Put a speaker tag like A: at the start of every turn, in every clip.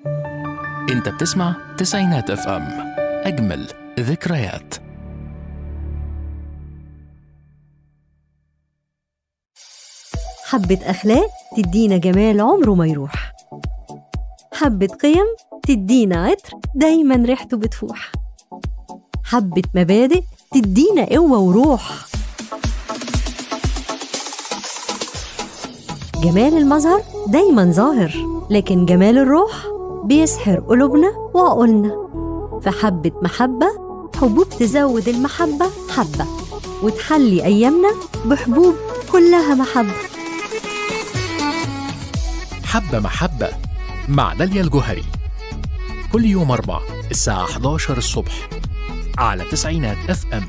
A: انت بتسمع تسعينات اف ام اجمل ذكريات
B: حبة أخلاق تدينا جمال عمره ما يروح حبة قيم تدينا عطر دايما ريحته بتفوح حبة مبادئ تدينا قوة وروح جمال المظهر دايما ظاهر لكن جمال الروح بيسحر قلوبنا وعقولنا فحبة محبة حبوب تزود المحبة حبة وتحلي أيامنا بحبوب كلها محبة
A: حبة محبة مع داليا الجوهري كل يوم أربع الساعة 11 الصبح على تسعينات اف ام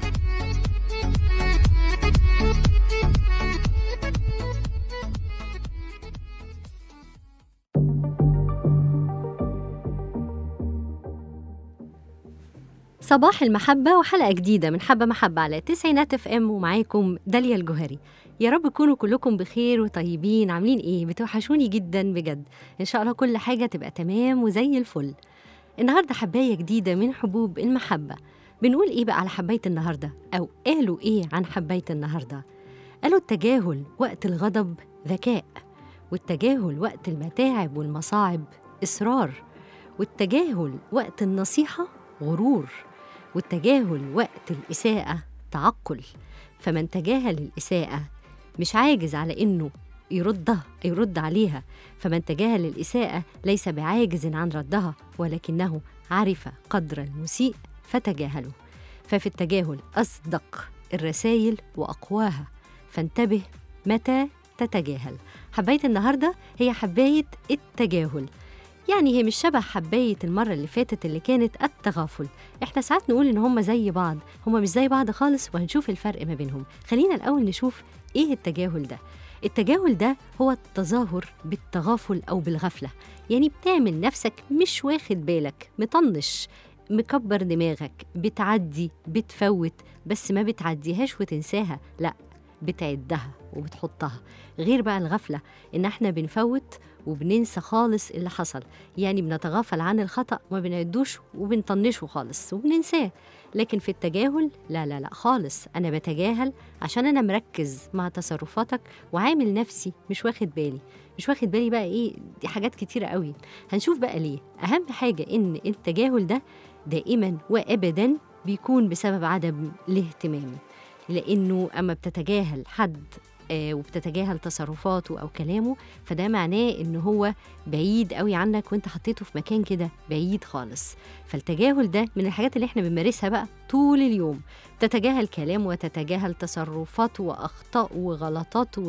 B: صباح المحبة وحلقة جديدة من حبة محبة على تسعينات اف ام ومعاكم داليا الجوهري يا رب تكونوا كلكم بخير وطيبين عاملين ايه بتوحشوني جدا بجد ان شاء الله كل حاجة تبقى تمام وزي الفل النهاردة حباية جديدة من حبوب المحبة بنقول ايه بقى على حباية النهاردة او قالوا ايه عن حباية النهاردة قالوا التجاهل وقت الغضب ذكاء والتجاهل وقت المتاعب والمصاعب إصرار والتجاهل وقت النصيحة غرور والتجاهل وقت الإساءة تعقل فمن تجاهل الإساءة مش عاجز على إنه يردها يرد عليها فمن تجاهل الإساءة ليس بعاجز عن ردها ولكنه عرف قدر المسيء فتجاهله ففي التجاهل أصدق الرسائل وأقواها فانتبه متى تتجاهل حباية النهاردة هي حباية التجاهل يعني هي مش شبه حباية المرة اللي فاتت اللي كانت التغافل احنا ساعات نقول ان هما زي بعض هما مش زي بعض خالص وهنشوف الفرق ما بينهم خلينا الأول نشوف ايه التجاهل ده التجاهل ده هو التظاهر بالتغافل أو بالغفلة يعني بتعمل نفسك مش واخد بالك مطنش مكبر دماغك بتعدي بتفوت بس ما بتعديهاش وتنساها لا بتعدها وبتحطها غير بقى الغفلة إن احنا بنفوت وبننسى خالص اللي حصل يعني بنتغافل عن الخطأ ما بنعدوش وبنطنشه خالص وبننساه لكن في التجاهل لا لا لا خالص أنا بتجاهل عشان أنا مركز مع تصرفاتك وعامل نفسي مش واخد بالي مش واخد بالي بقى إيه دي حاجات كتيرة قوي هنشوف بقى ليه أهم حاجة إن التجاهل ده دائما وأبدا بيكون بسبب عدم الاهتمام لأنه أما بتتجاهل حد آه، وبتتجاهل تصرفاته او كلامه فده معناه ان هو بعيد قوي عنك وانت حطيته في مكان كده بعيد خالص فالتجاهل ده من الحاجات اللي احنا بنمارسها بقى طول اليوم تتجاهل كلامه وتتجاهل تصرفاته واخطاء وغلطات و...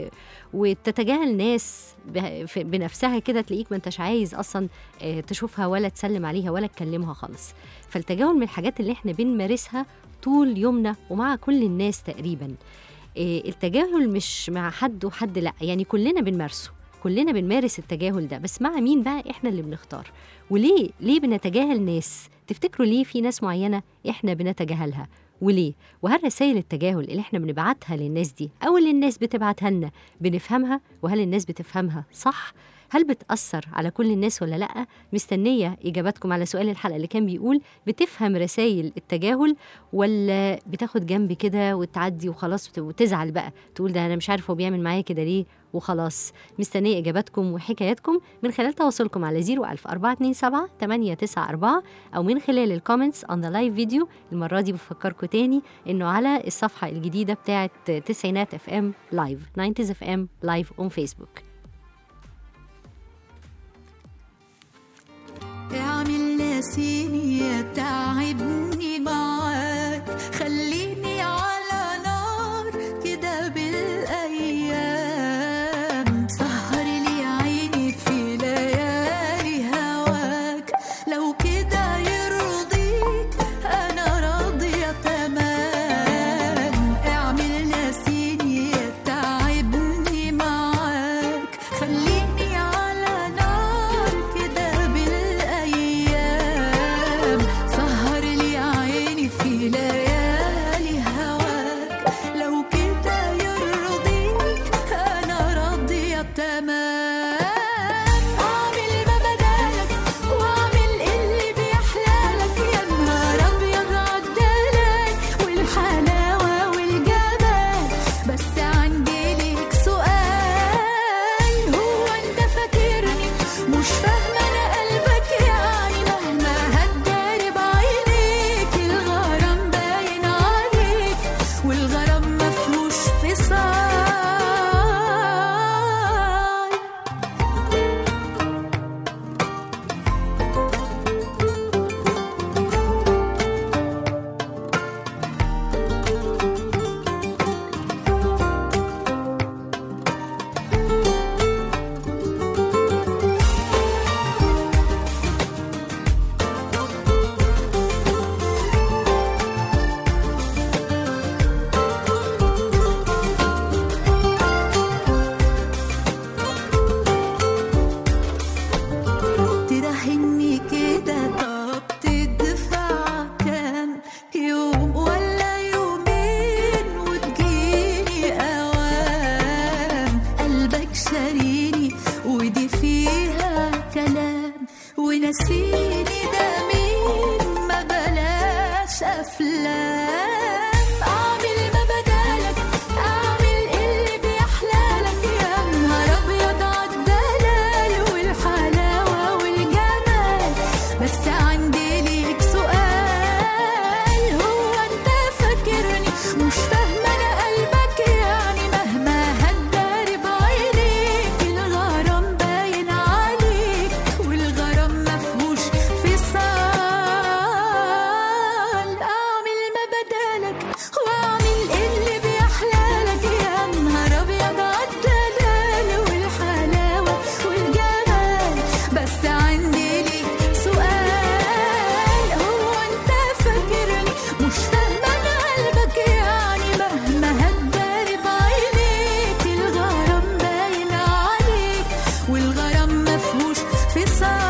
B: وتتجاهل ناس ب... في- بنفسها كده تلاقيك ما انتش عايز اصلا آه، تشوفها ولا تسلم عليها ولا تكلمها خالص فالتجاهل من الحاجات اللي احنا بنمارسها طول يومنا ومع كل الناس تقريبا إيه، التجاهل مش مع حد وحد لا يعني كلنا بنمارسه كلنا بنمارس التجاهل ده بس مع مين بقى احنا اللي بنختار وليه ليه بنتجاهل ناس تفتكروا ليه في ناس معينه احنا بنتجاهلها وليه وهل رسائل التجاهل اللي احنا بنبعتها للناس دي او اللي الناس بتبعتها لنا بنفهمها وهل الناس بتفهمها صح هل بتأثر على كل الناس ولا لأ؟ مستنية إجاباتكم على سؤال الحلقة اللي كان بيقول بتفهم رسائل التجاهل ولا بتاخد جنب كده وتعدي وخلاص وت- وتزعل بقى تقول ده أنا مش عارف هو بيعمل معايا كده ليه وخلاص مستنية إجاباتكم وحكاياتكم من خلال تواصلكم على 01000 427 894 أو من خلال الكومنتس on the live فيديو المرة دي بفكركم تاني إنه على الصفحة الجديدة بتاعت تسعينات اف ام لايف 90 اف ام لايف اون فيسبوك
C: اعمل ناسيني تعبني معاك خليني على نار كده بالايام سهر لي عيني في ليالي هواك لو كده يرضيك انا راضيه تمام اعمل ناسيني تعبني معاك خليني على نار كده بالايام سهر لي عيني في ليالي هواك لو كده يرضيك انا راضيه تمام اعمل ما بدالك قلبك شاريني ودي فيها كلام ونسيني ده مين ما بلاش افلام اعمل ما بدالك اعمل اللي بيحلالك يا نهار ابيض عالدلال والحلاوه والجمال بس عندي ليك سؤال هو انت فاكرني مش فاهمه انا قلبك يعني مهما هتداري بعينيك الغرام باين عليك والغرام مفهوش فصال اعمل ما بدالك واعمل اللي بيحلالك يا نهار ابيض عالدلال والحلاوه والجمال بس عندي ليك سؤال هو انت فاكرني مش فاهمه انا قلبك يعني مهما هتداري بعينيك الغرام باين عليك والغرام مفهوش فصال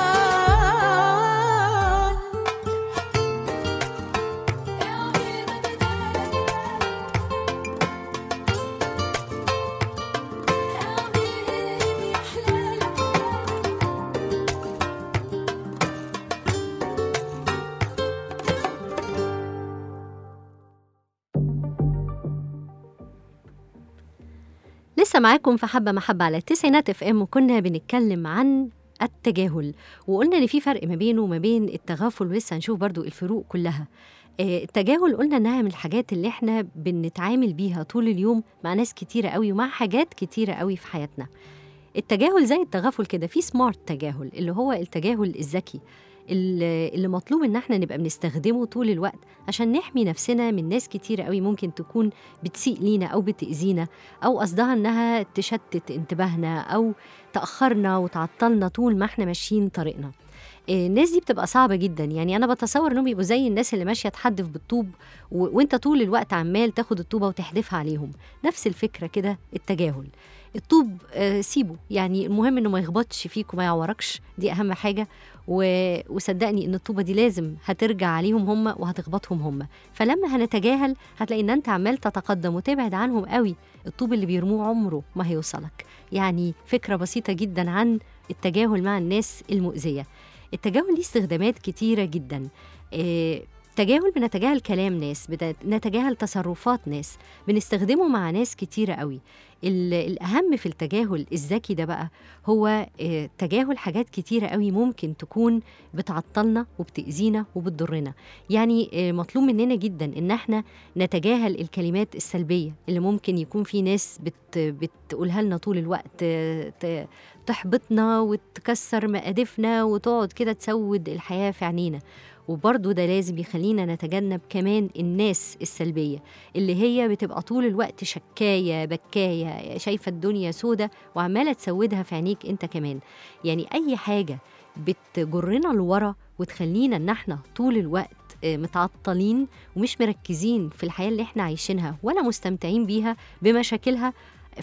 B: لسه معاكم في حبة محبة على التسعينات اف ام وكنا بنتكلم عن التجاهل وقلنا ان في فرق ما بينه وما بين التغافل ولسه هنشوف برضو الفروق كلها آه، التجاهل قلنا انها من الحاجات اللي احنا بنتعامل بيها طول اليوم مع ناس كتيرة قوي ومع حاجات كتيرة قوي في حياتنا التجاهل زي التغافل كده في سمارت تجاهل اللي هو التجاهل الذكي اللي اللي مطلوب ان احنا نبقى بنستخدمه طول الوقت عشان نحمي نفسنا من ناس كتيرة قوي ممكن تكون بتسيء لينا او بتأذينا او قصدها انها تشتت انتباهنا او تاخرنا وتعطلنا طول ما احنا ماشيين طريقنا إيه، الناس دي بتبقى صعبة جدا يعني أنا بتصور إنهم يبقوا زي الناس اللي ماشية تحدف بالطوب و... وأنت طول الوقت عمال تاخد الطوبة وتحدفها عليهم نفس الفكرة كده التجاهل الطوب آه، سيبه يعني المهم إنه ما يخبطش فيك وما يعوركش دي أهم حاجة و... وصدقني إن الطوبة دي لازم هترجع عليهم هم وهتخبطهم هم فلما هنتجاهل هتلاقي إن أنت عمال تتقدم وتبعد عنهم قوي الطوب اللي بيرموه عمره ما هيوصلك يعني فكرة بسيطة جدا عن التجاهل مع الناس المؤذية التجاهل ليه استخدامات كتيرة جدا إيه، تجاهل بنتجاهل كلام ناس بنتجاهل تصرفات ناس بنستخدمه مع ناس كتيرة قوي ال- الأهم في التجاهل الذكي ده بقى هو آه، تجاهل حاجات كتيرة قوي ممكن تكون بتعطلنا وبتأذينا وبتضرنا يعني آه، مطلوب مننا جدا إن احنا نتجاهل الكلمات السلبية اللي ممكن يكون في ناس بت بتقولها لنا طول الوقت آه، ت- تحبطنا وتكسر مقادفنا وتقعد كده تسود الحياة في عينينا وبرضه ده لازم يخلينا نتجنب كمان الناس السلبية اللي هي بتبقى طول الوقت شكاية بكاية شايفة الدنيا سودة وعمالة تسودها في عينيك انت كمان يعني أي حاجة بتجرنا لورا وتخلينا ان احنا طول الوقت آه، متعطلين ومش مركزين في الحياة اللي احنا عايشينها ولا مستمتعين بيها بمشاكلها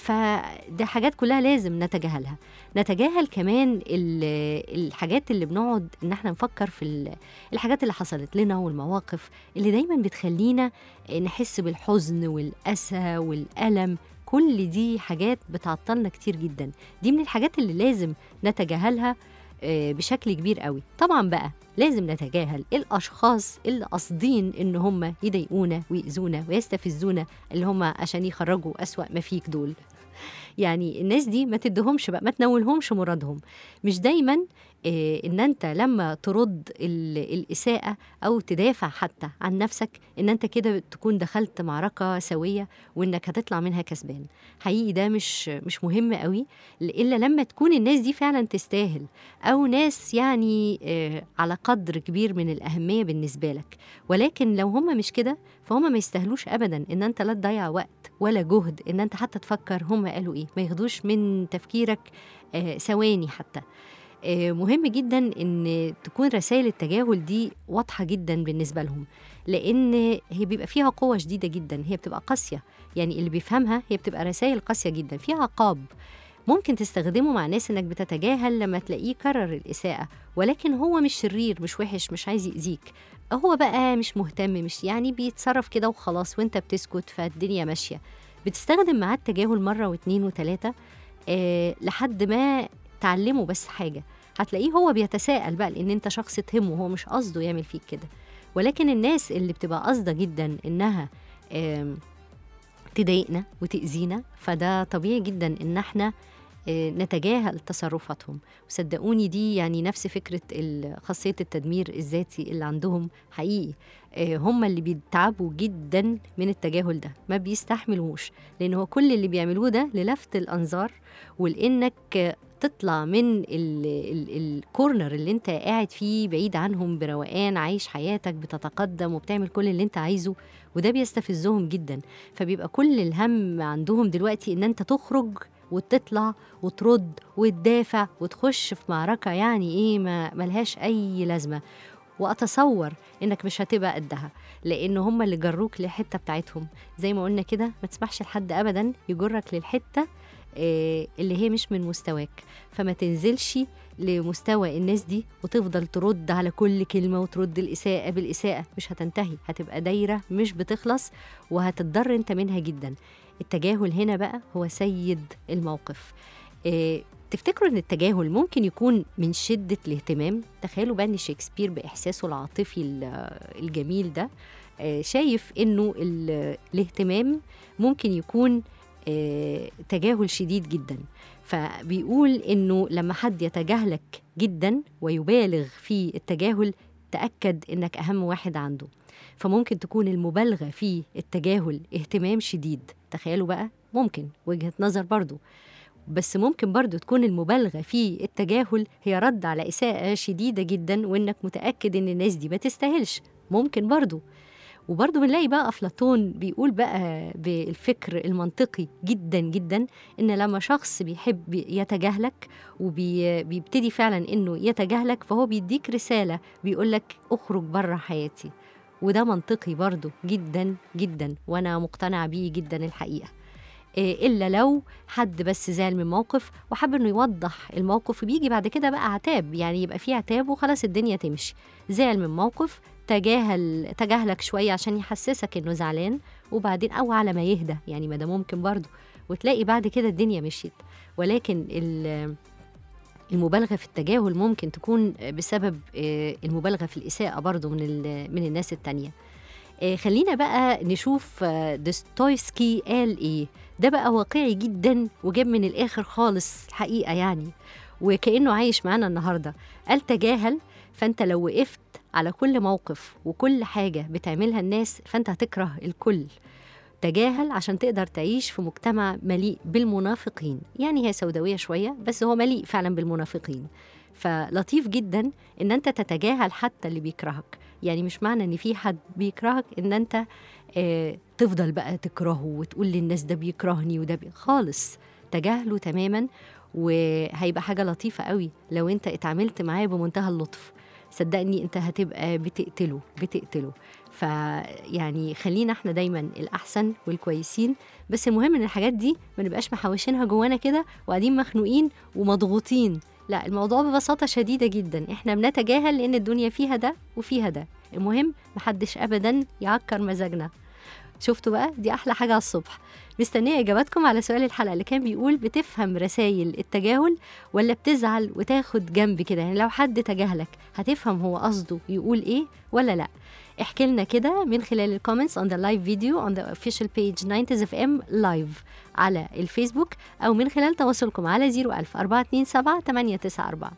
B: فده حاجات كلها لازم نتجاهلها نتجاهل كمان ال- الحاجات اللي بنقعد ان احنا نفكر في ال- الحاجات اللي حصلت لنا والمواقف اللي دايما بتخلينا نحس بالحزن والأسى والألم كل دي حاجات بتعطلنا كتير جدا دي من الحاجات اللي لازم نتجاهلها آه، بشكل كبير قوي طبعا بقى لازم نتجاهل الاشخاص اللي قاصدين ان هم يضايقونا ويأذونا ويستفزونا اللي هم عشان يخرجوا اسوأ ما فيك دول يعني الناس دي ما تدهمش بقى ما تنولهمش مرادهم مش دايما إيه ان انت لما ترد ال- الاساءه او تدافع حتى عن نفسك ان انت كده تكون دخلت معركه سويه وانك هتطلع منها كسبان حقيقي ده مش مش مهم قوي الا لما تكون الناس دي فعلا تستاهل او ناس يعني آه، على قدر كبير من الاهميه بالنسبه لك ولكن لو هم مش كده فهم ما يستاهلوش ابدا ان انت لا تضيع وقت ولا جهد ان انت حتى تفكر هم قالوا ايه ما ياخدوش من تفكيرك آه، ثواني حتى آه، مهم جدا ان تكون رسائل التجاهل دي واضحه جدا بالنسبه لهم لان هي بيبقى فيها قوه شديده جدا هي بتبقى قاسيه يعني اللي بيفهمها هي بتبقى رسائل قاسيه جدا فيها عقاب ممكن تستخدمه مع ناس انك بتتجاهل لما تلاقيه كرر الاساءه ولكن هو مش شرير مش وحش مش عايز يأذيك هو بقى مش مهتم مش يعني بيتصرف كده وخلاص وانت بتسكت فالدنيا ماشيه بتستخدم معاه التجاهل مره واتنين وتلاته آه لحد ما تعلمه بس حاجه هتلاقيه هو بيتساءل بقى لان انت شخص تهمه هو مش قصده يعمل فيك كده ولكن الناس اللي بتبقى قاصده جدا انها آم، تضايقنا وتأذينا فده طبيعي جدا ان احنا آه، نتجاهل تصرفاتهم وصدقوني دي يعني نفس فكرة ال- خاصية التدمير الذاتي اللي عندهم حقيقي آه، هم اللي بيتعبوا جدا من التجاهل ده ما بيستحملوش لأن هو كل اللي بيعملوه ده للفت الأنظار ولإنك آه، تطلع من ال- ال- الكورنر اللي انت قاعد فيه بعيد عنهم بروقان عايش حياتك بتتقدم وبتعمل كل اللي انت عايزه وده بيستفزهم جدا فبيبقى كل الهم عندهم دلوقتي ان انت تخرج وتطلع وترد وتدافع وتخش في معركة يعني ايه ما ملهاش اي لازمة واتصور انك مش هتبقى قدها لان هم اللي جروك للحته بتاعتهم زي ما قلنا كده ما تسمحش لحد ابدا يجرك للحته آه، اللي هي مش من مستواك فما تنزلش لمستوى الناس دي وتفضل ترد على كل كلمة وترد الإساءة بالإساءة مش هتنتهي هتبقى دايرة مش بتخلص وهتتضر انت منها جدا التجاهل هنا بقى هو سيد الموقف آه، تفتكروا ان التجاهل ممكن يكون من شدة الاهتمام تخيلوا بقى ان شكسبير بإحساسه العاطفي ال- الجميل ده آه، شايف انه ال- الاهتمام ممكن يكون آه، تجاهل شديد جدا فبيقول انه لما حد يتجاهلك جدا ويبالغ في التجاهل تأكد انك اهم واحد عنده فممكن تكون المبالغة في التجاهل اهتمام شديد تخيلوا بقى ممكن وجهة نظر برضو بس ممكن برضو تكون المبالغة في التجاهل هي رد على إساءة شديدة جدا وإنك متأكد إن الناس دي ما تستاهلش ممكن برضو وبرضه بنلاقي بقى أفلاطون بيقول بقى بالفكر المنطقي جدا جدا إن لما شخص بيحب يتجاهلك وبيبتدي فعلا إنه يتجاهلك فهو بيديك رسالة بيقولك اخرج بره حياتي وده منطقي برضه جدا جدا وأنا مقتنعة بيه جدا الحقيقة إيه إلا لو حد بس زعل من موقف وحب إنه يوضح الموقف وبيجي بعد كده بقى عتاب يعني يبقى فيه عتاب وخلاص الدنيا تمشي زعل من موقف تجاهل تجاهلك شويه عشان يحسسك انه زعلان وبعدين او على ما يهدى يعني ما ده ممكن برضه وتلاقي بعد كده الدنيا مشيت ولكن ال- المبالغه في التجاهل ممكن تكون بسبب آه، المبالغه في الاساءه برضه من ال- من الناس التانيه آه، خلينا بقى نشوف آه، دوستويفسكي قال ايه ده بقى واقعي جدا وجاب من الاخر خالص الحقيقه يعني وكانه عايش معانا النهارده قال تجاهل فانت لو وقفت على كل موقف وكل حاجه بتعملها الناس فانت هتكره الكل تجاهل عشان تقدر تعيش في مجتمع مليء بالمنافقين يعني هي سوداويه شويه بس هو مليء فعلا بالمنافقين فلطيف جدا ان انت تتجاهل حتى اللي بيكرهك يعني مش معنى ان في حد بيكرهك ان انت آه تفضل بقى تكرهه وتقول للناس ده بيكرهني وده بي... خالص تجاهله تماما وهيبقى حاجه لطيفه قوي لو انت اتعاملت معاه بمنتهى اللطف صدقني انت هتبقى بتقتله بتقتله فيعني خلينا احنا دايما الاحسن والكويسين بس المهم ان الحاجات دي ما نبقاش محوشينها جوانا كده وقاعدين مخنوقين ومضغوطين لا الموضوع ببساطه شديده جدا احنا بنتجاهل لان الدنيا فيها ده وفيها ده المهم محدش ابدا يعكر مزاجنا شفتوا بقى دي احلى حاجه على الصبح مستنيه اجاباتكم على سؤال الحلقه اللي كان بيقول بتفهم رسائل التجاهل ولا بتزعل وتاخد جنب كده يعني لو حد تجاهلك هتفهم هو قصده يقول ايه ولا لا احكي لنا كده من خلال الكومنتس on the live video on the official page 90s FM live على الفيسبوك او من خلال تواصلكم على 01000 427 894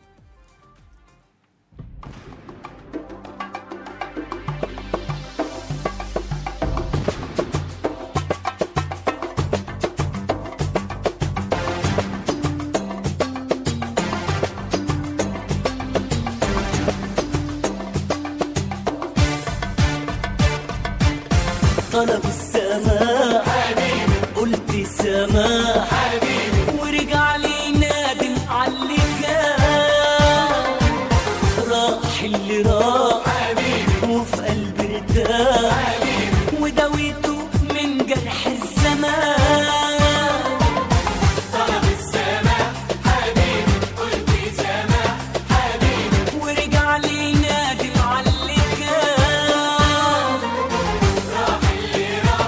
D: طلب السماح حبيبي قلت سماح حبيبي ورجع لي نادم على اللي كان راح اللي راح حبيبي وفي قلبي ارتاح حبيبي وداويته من جرح الزمان طلب السماح حبيبي قلت سماح حبيبي ورجع لي نادم على اللي كان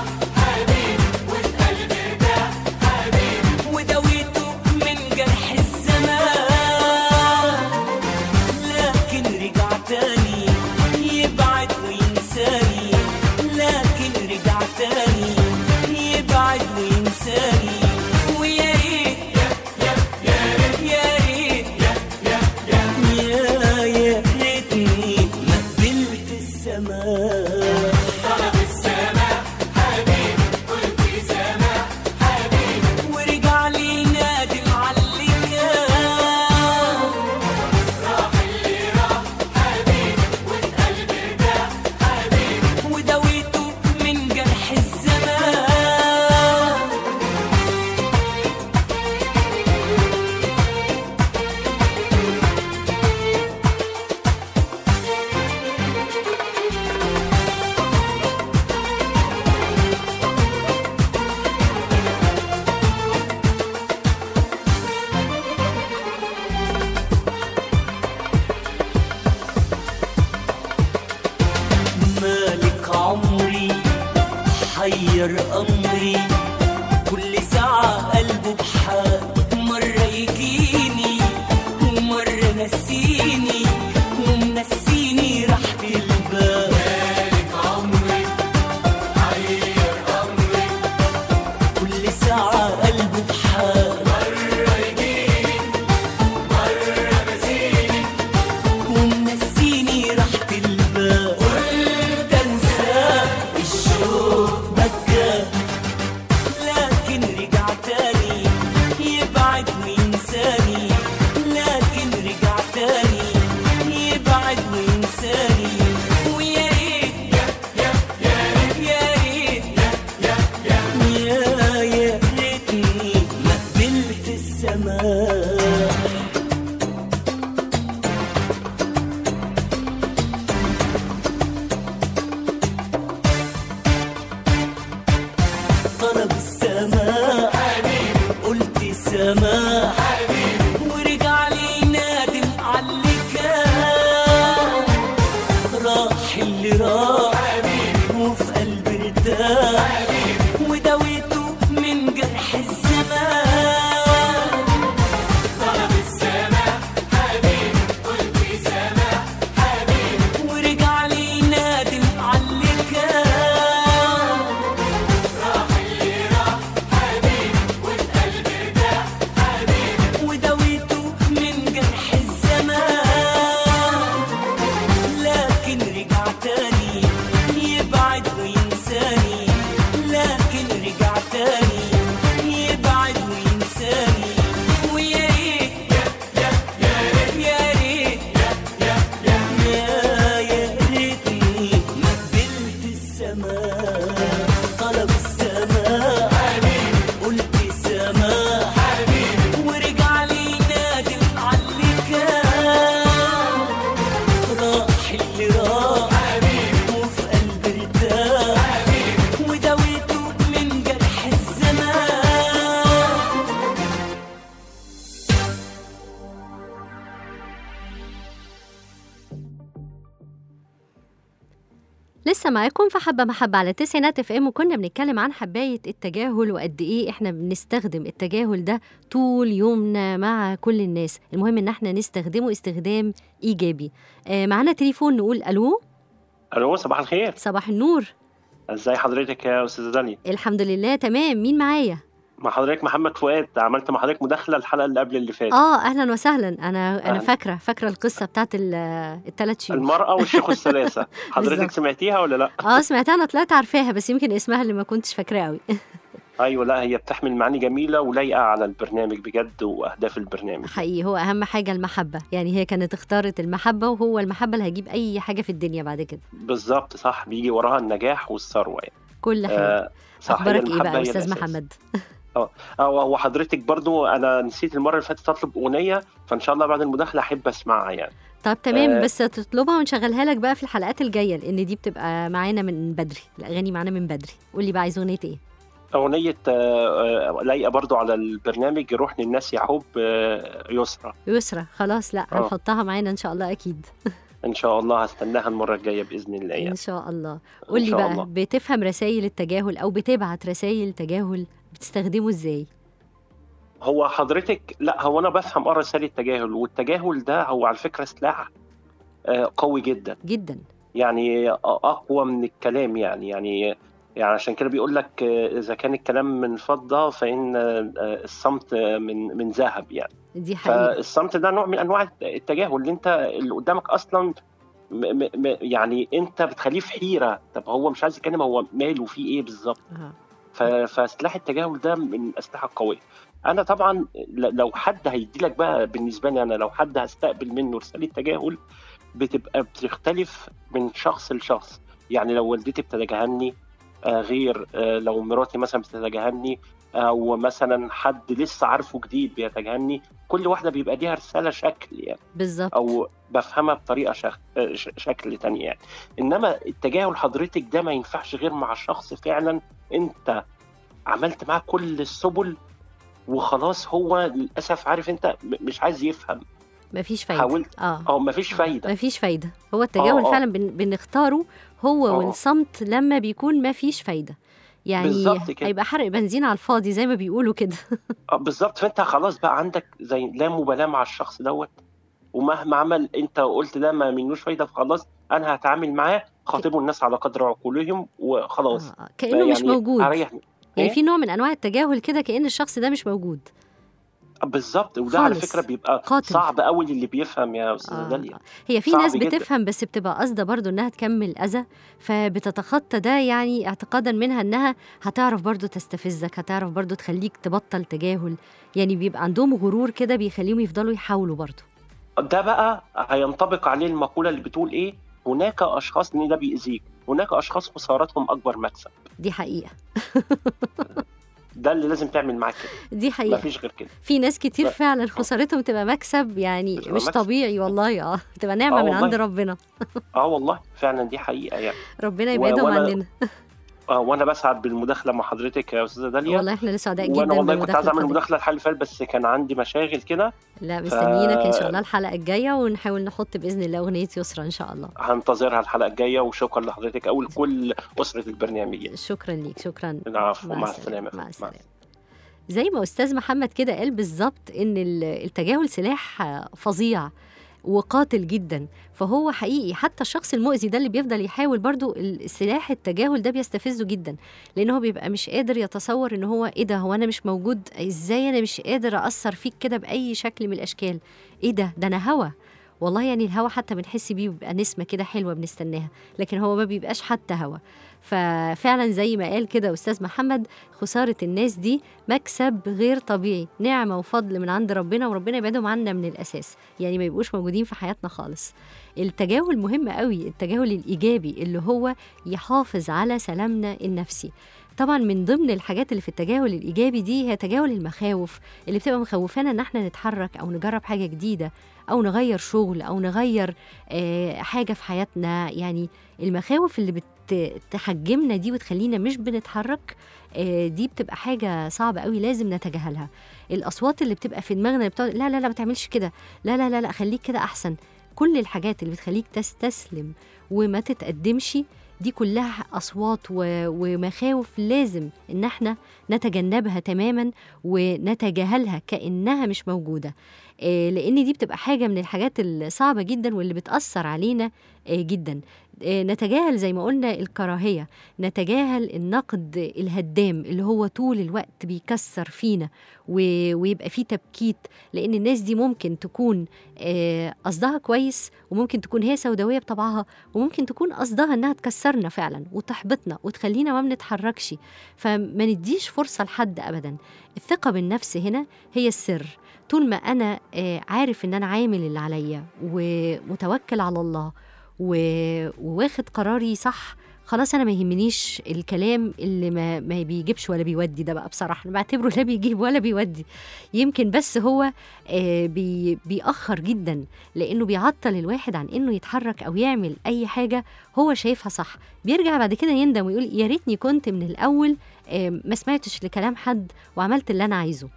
D: حير أمري كل ساعة قلبه بحال مرة يجيني ومرة نسيني ومنسيني راحة البال كل ساعة قلبه بحال ومنسيني راحة البال قلت انساه الشوق بكى لكن رجع تاني يبعد وينساني لكن رجع تاني يبعد وينساني ويا ريت يا ريت يا يا ريتني ما قبلت السماء طلب السماء قلت سماء ورجع لي نادم على اللي كان راح اللي راح وفي قلبي ارتاح وداويته من جرح الزمان طلب السماء حبيبي قلت سماء حبيبي ورجع لي نادم على اللي كان وداويته من جرح الزمان لكن رجع تاني يبعد وينساني لكن رجع تاني يبعد وينساني ويا ريت يا ريت يا يا ريتني ما قبلت السماء طلب السماء قلت سماء ورجع لي نادم على اللي كان راح اللي راح وفي قلبي ارتاح وداويته من جرح الزمان
B: لسه معاكم في حبة محبة على تسعينات اف ام وكنا بنتكلم عن حباية التجاهل وقد ايه احنا بنستخدم التجاهل ده طول يومنا مع كل الناس المهم ان احنا نستخدمه استخدام ايجابي آه معانا تليفون نقول الو
E: الو صباح الخير
B: صباح النور
E: ازاي حضرتك يا استاذه داليا
B: الحمد لله تمام مين معايا
E: مع حضرتك محمد فؤاد عملت مع حضرتك مداخله الحلقه اللي قبل اللي فاتت
B: اه اهلا وسهلا انا انا
E: أهلاً.
B: فاكره فاكره القصه بتاعت الثلاث شيوخ
E: المراه والشيخ الثلاثه حضرتك
B: بالظبط.
E: سمعتيها ولا لا
B: اه سمعتها انا طلعت عارفاها بس يمكن اسمها اللي ما كنتش فاكراه قوي
E: ايوه لا هي بتحمل معاني جميله ولايقه على البرنامج بجد واهداف البرنامج
B: حقيقي هو اهم حاجه المحبه يعني هي كانت اختارت المحبه وهو المحبه اللي هيجيب اي حاجه في الدنيا بعد كده
E: بالظبط صح بيجي وراها النجاح والثروه يعني
B: كل حاجه
E: آه صح هي
B: اخبارك ايه
E: المحبة
B: بقى
E: هي
B: استاذ
E: الأساس.
B: محمد
E: اه وحضرتك برضو انا نسيت المره اللي فاتت اطلب اغنيه فان شاء الله بعد المداخله احب اسمعها يعني
B: طب تمام
E: آه.
B: بس تطلبها ونشغلها لك بقى في الحلقات الجايه لان دي بتبقى معانا من بدري الاغاني معانا من بدري قول لي بقى عايز اغنيه ايه
E: اغنيه آه، آه، لايقه برضو على البرنامج روح للناس يا حب آه، يسرى
B: يسرى خلاص لا
E: آه.
B: هنحطها معانا ان شاء الله اكيد
E: ان شاء الله هستناها المره الجايه باذن الله يعني
B: ان شاء الله قول لي
E: شاء
B: بقى
E: الله.
B: بتفهم رسائل التجاهل او بتبعت رسائل تجاهل بتستخدمه ازاي
E: هو حضرتك لا هو انا بفهم اه رسائل التجاهل والتجاهل ده هو على فكره سلاح آه، قوي جدا
B: جدا
E: يعني اقوى من الكلام يعني يعني يعني عشان كده بيقول لك آه، اذا كان الكلام من فضه فان آه، الصمت آه، من من ذهب يعني
B: دي حقيقه
E: فالصمت ده نوع من انواع التجاهل اللي انت اللي قدامك اصلا م م م يعني انت بتخليه في حيره طب هو مش عايز يتكلم هو ماله فيه ايه بالظبط
B: آه.
E: ف- فسلاح التجاهل ده من الاسلحه القويه انا طبعا ل- لو حد هيدي لك بقى بالنسبه لي انا لو حد هستقبل منه رساله تجاهل بتبقى بتختلف من شخص لشخص يعني لو والدتي بتتجاهلني آه، غير آه، لو مراتي مثلا بتتجاهلني او مثلا حد لسه عارفه جديد بيتجاهلني كل واحده بيبقى ليها رساله شكل يعني
B: بالظبط
E: او بفهمها بطريقه شك... ش- شكل تاني يعني انما التجاهل حضرتك ده ما ينفعش غير مع شخص فعلا انت عملت معاه كل السبل وخلاص هو للاسف عارف انت م- مش عايز يفهم
B: مفيش فايده
E: حاولت
B: اه
E: او مفيش فايده
B: مفيش فايده هو التجاهل
E: آه، آه.
B: فعلا بن... بنختاره هو
E: آه.
B: والصمت لما بيكون مفيش فايده يعني
E: بالظبط كده.
B: هيبقى حرق بنزين على الفاضي زي ما بيقولوا كده
E: آه، بالظبط فانت خلاص بقى عندك زي لا مبالاه مع الشخص دوت ومهما عمل انت قلت ده ما منوش فايده فخلاص انا هتعامل معاه خاطبوا الناس على قدر عقولهم وخلاص
B: آه، كانه مش
E: يعني
B: موجود
E: أريح
B: يعني
E: إيه؟
B: في نوع من انواع التجاهل كده كان الشخص ده مش موجود
E: بالظبط وده على
B: خالص.
E: فكره بيبقى
B: قاتل.
E: صعب قوي للي بيفهم يا استاذه
B: آه.
E: داليا
B: هي في
E: صعب
B: ناس
E: جداً.
B: بتفهم بس بتبقى قاصده برضو انها تكمل اذى فبتتخطى ده يعني اعتقادا منها انها هتعرف برضو تستفزك هتعرف برضو تخليك تبطل تجاهل يعني بيبقى عندهم غرور كده بيخليهم يفضلوا يحاولوا برضو
E: ده بقى هينطبق عليه المقوله اللي بتقول ايه هناك اشخاص ان ده بيأذيك هناك اشخاص خسارتهم اكبر مكسب
B: دي حقيقه
E: ده اللي لازم تعمل معاه كده
B: دي حقيقه
E: مفيش غير كده
B: في ناس كتير
E: لا.
B: فعلا خسارتهم تبقى مكسب يعني
E: بتبقى
B: مش
E: مكسب.
B: طبيعي والله اه تبقى نعمه
E: آه
B: من
E: والله.
B: عند ربنا
E: اه والله فعلا دي حقيقه يعني
B: ربنا
E: و-
B: يبعدهم
E: وأنا-
B: عننا
E: آه وانا بسعد بالمداخله مع حضرتك يا استاذه داليا
B: والله احنا لسه سعداء جدا
E: وانا والله كنت عايز اعمل
B: بالمداخلة
E: مداخله الحل اللي فات بس كان عندي مشاغل كده
B: لا مستنيينك ان شاء الله الحلقه الجايه ونحاول نحط باذن الله اغنيه يسرى ان شاء الله
E: هنتظرها الحلقه الجايه وشكرا لحضرتك او لكل اسره البرنامج
B: شكرا ليك شكرا
E: العفو
B: مع
E: مع
B: السلامة،
E: السلامه
B: مع السلامة. زي ما استاذ محمد كده قال بالظبط ان ال- التجاهل سلاح فظيع وقاتل جدا فهو حقيقي حتى الشخص المؤذي ده اللي بيفضل يحاول برضو السلاح التجاهل ده بيستفزه جدا لان هو بيبقى مش قادر يتصور ان هو ايه ده هو انا مش موجود ازاي انا مش قادر اثر فيك كده باي شكل من الاشكال ايه ده ده انا هوا والله يعني الهوا حتى بنحس بيه بيبقى نسمه كده حلوه بنستناها لكن هو ما بيبقاش حتى هوا ففعلا زي ما قال كده استاذ محمد خساره الناس دي مكسب غير طبيعي نعمه وفضل من عند ربنا وربنا يبعدهم عنا من الاساس يعني ما يبقوش موجودين في حياتنا خالص التجاهل مهم قوي التجاهل الايجابي اللي هو يحافظ على سلامنا النفسي طبعا من ضمن الحاجات اللي في التجاهل الايجابي دي هي تجاهل المخاوف اللي بتبقى مخوفانا ان احنا نتحرك او نجرب حاجه جديده او نغير شغل او نغير آه، حاجه في حياتنا يعني المخاوف اللي بتحجمنا دي وتخلينا مش بنتحرك آه، دي بتبقى حاجه صعبه قوي لازم نتجاهلها الاصوات اللي بتبقى في دماغنا اللي بتقعد لا لا لا ما تعملش كده لا لا لا لا خليك كده احسن كل الحاجات اللي بتخليك تستسلم وما تتقدمش دي كلها اصوات و- ومخاوف لازم ان احنا نتجنبها تماما ونتجاهلها كانها مش موجوده آه، لان دي بتبقى حاجه من الحاجات الصعبه جدا واللي بتاثر علينا آه، جدا آه، نتجاهل زي ما قلنا الكراهيه نتجاهل النقد الهدام اللي هو طول الوقت بيكسر فينا و- ويبقى فيه تبكيت لان الناس دي ممكن تكون آه، قصدها كويس وممكن تكون هي سوداويه بطبعها وممكن تكون قصدها انها تكسرنا فعلا وتحبطنا وتخلينا ما بنتحركش فما نديش فرصه لحد ابدا الثقه بالنفس هنا هي السر طول ما انا آه، عارف ان انا عامل اللي عليا ومتوكل على الله و- وواخد قراري صح خلاص انا ما يهمنيش الكلام اللي ما, ما بيجيبش ولا بيودي ده بقى بصراحه انا بعتبره لا بيجيب ولا بيودي يمكن بس هو آه، بي بيأخر جدا لانه بيعطل الواحد عن انه يتحرك او يعمل اي حاجه هو شايفها صح بيرجع بعد كده يندم ويقول يا ريتني كنت من الاول آه، ما سمعتش لكلام حد وعملت اللي انا عايزه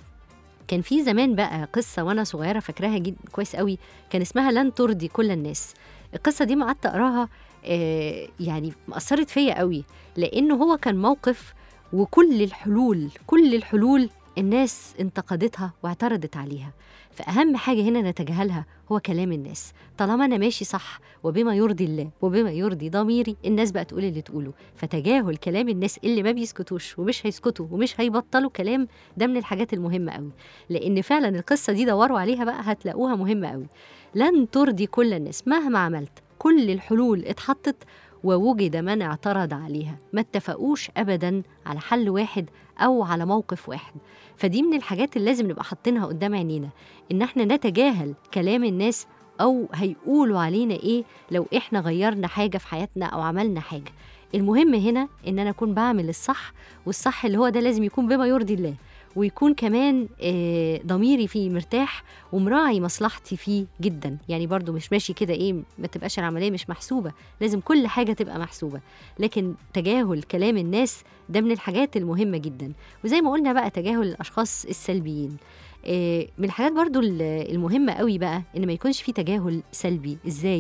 B: كان في زمان بقى قصه وانا صغيره فاكراها جد كويس قوي كان اسمها لن ترضي كل الناس القصه دي ما قعدت اقراها آه، يعني اثرت فيا قوي لانه هو كان موقف وكل الحلول كل الحلول الناس انتقدتها واعترضت عليها فأهم حاجة هنا نتجاهلها هو كلام الناس طالما أنا ماشي صح وبما يرضي الله وبما يرضي ضميري الناس بقى تقول اللي تقوله فتجاهل كلام الناس اللي ما بيسكتوش ومش هيسكتوا ومش هيبطلوا كلام ده من الحاجات المهمة قوي لأن فعلا القصة دي دوروا عليها بقى هتلاقوها مهمة قوي لن ترضي كل الناس مهما عملت كل الحلول اتحطت ووجد من اعترض عليها ما اتفقوش ابدا على حل واحد او على موقف واحد فدي من الحاجات اللي لازم نبقى حاطينها قدام عينينا ان احنا نتجاهل كلام الناس او هيقولوا علينا ايه لو احنا غيرنا حاجه في حياتنا او عملنا حاجه المهم هنا ان انا اكون بعمل الصح والصح اللي هو ده لازم يكون بما يرضي الله ويكون كمان آه، ضميري فيه مرتاح ومراعي مصلحتي فيه جدا يعني برضو مش ماشي كده ايه ما تبقاش العمليه مش محسوبه لازم كل حاجه تبقى محسوبه لكن تجاهل كلام الناس ده من الحاجات المهمه جدا وزي ما قلنا بقى تجاهل الاشخاص السلبيين آه، من الحاجات برضو ال- المهمه قوي بقى ان ما يكونش في تجاهل سلبي ازاي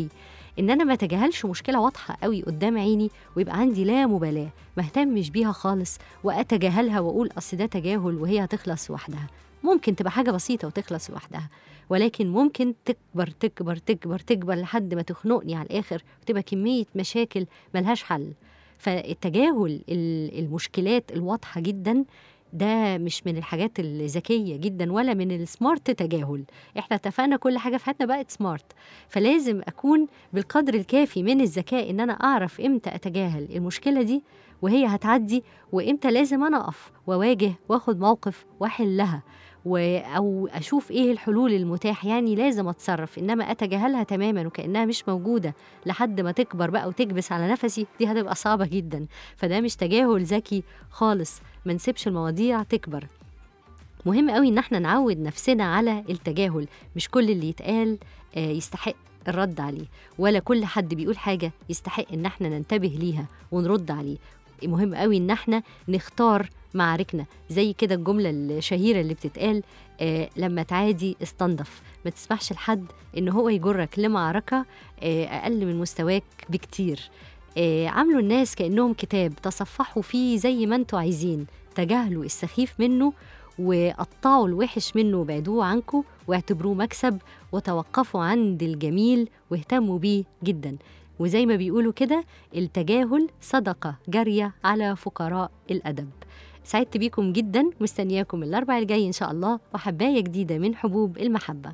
B: ان انا ما اتجاهلش مشكله واضحه قوي قدام عيني ويبقى عندي لا مبالاه ما اهتمش بيها خالص واتجاهلها واقول اصل ده تجاهل وهي هتخلص لوحدها ممكن تبقى حاجه بسيطه وتخلص لوحدها ولكن ممكن تكبر تكبر تكبر تكبر لحد ما تخنقني على الاخر وتبقى كميه مشاكل ملهاش حل فالتجاهل ال- المشكلات الواضحه جدا ده مش من الحاجات الذكيه جدا ولا من السمارت تجاهل احنا اتفقنا كل حاجه في حياتنا بقت سمارت فلازم اكون بالقدر الكافي من الذكاء ان انا اعرف امتى اتجاهل المشكله دي وهي هتعدي وامتى لازم انا اقف واواجه واخد موقف واحلها و... او اشوف ايه الحلول المتاح يعني لازم اتصرف انما اتجاهلها تماما وكانها مش موجوده لحد ما تكبر بقى وتكبس على نفسي دي هتبقى صعبه جدا فده مش تجاهل ذكي خالص ما نسيبش المواضيع تكبر مهم قوي ان احنا نعود نفسنا على التجاهل مش كل اللي يتقال آه، يستحق الرد عليه ولا كل حد بيقول حاجه يستحق ان احنا ننتبه ليها ونرد عليه مهم قوي ان احنا نختار معاركنا زي كده الجمله الشهيره اللي بتتقال آه لما تعادي استنضف ما تسمحش لحد ان هو يجرك لمعركه آه اقل من مستواك بكتير آه عاملوا الناس كانهم كتاب تصفحوا فيه زي ما انتوا عايزين تجاهلوا السخيف منه وقطعوا الوحش منه وبعدوه عنكم واعتبروه مكسب وتوقفوا عند الجميل واهتموا بيه جدا وزي ما بيقولوا كده التجاهل صدقة جارية على فقراء الأدب سعدت بيكم جدا مستنياكم الأربع الجاي إن شاء الله وحباية جديدة من حبوب المحبة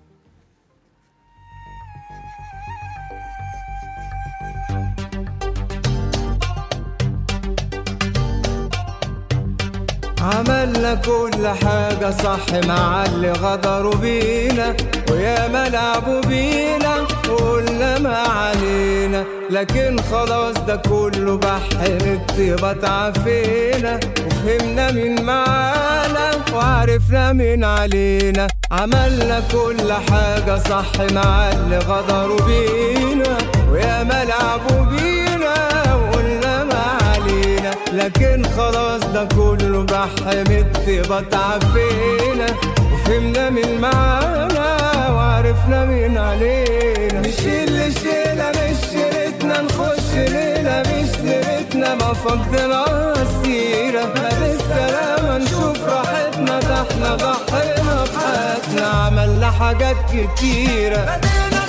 F: عملنا كل حاجة صح مع اللي غدروا بينا ويا ما لعبوا بينا وقلنا ما علينا لكن خلاص ده كله بحر الطيبة تعافينا وفهمنا مين معانا وعرفنا مين علينا عملنا كل حاجة صح مع اللي غدروا بينا ويا ما لعبوا بينا وقلنا ما علينا لكن خلاص ده كله بحر الطيبة تعافينا وفهمنا مين معانا وعرفنا مين علينا نشيل لشيلة مش شيرتنا نخش ليلة مش ليلتنا ما فضنا السيرة ما بالسلامة نشوف راحتنا ده احنا ضحينا بحياتنا عملنا حاجات كتيرة بدينا